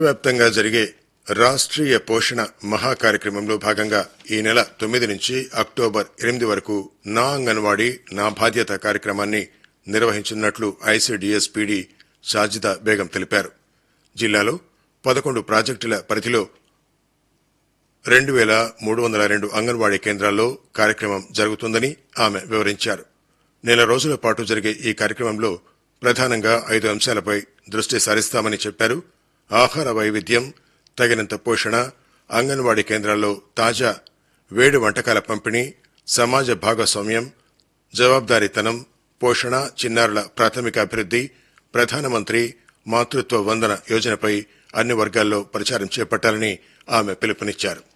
వ్యాప్తంగా జరిగే రాష్ట్రీయ పోషణ మహా కార్యక్రమంలో భాగంగా ఈ నెల తొమ్మిది నుంచి అక్టోబర్ ఎనిమిది వరకు నా అంగన్వాడీ నా బాధ్యత కార్యక్రమాన్ని నిర్వహించనున్నట్లు ఐసీడీఎస్ పీడీ షాజిదా బేగం తెలిపారు జిల్లాలో పదకొండు ప్రాజెక్టుల పరిధిలో రెండు వేల మూడు వందల రెండు అంగన్వాడీ కేంద్రాల్లో కార్యక్రమం జరుగుతుందని ఆమె వివరించారు నెల రోజుల పాటు జరిగే ఈ కార్యక్రమంలో ప్రధానంగా ఐదు అంశాలపై దృష్టి సారిస్తామని చెప్పారు ఆహార వైవిధ్యం తగినంత పోషణ అంగన్వాడీ కేంద్రాల్లో తాజా వేడి వంటకాల పంపిణీ సమాజ భాగస్వామ్యం జవాబుదారీతనం పోషణ చిన్నారుల ప్రాథమిక అభివృద్ది ప్రధానమంత్రి మాతృత్వ వందన యోజనపై అన్ని వర్గాల్లో ప్రచారం చేపట్టాలని ఆమె పిలుపునిచ్చారు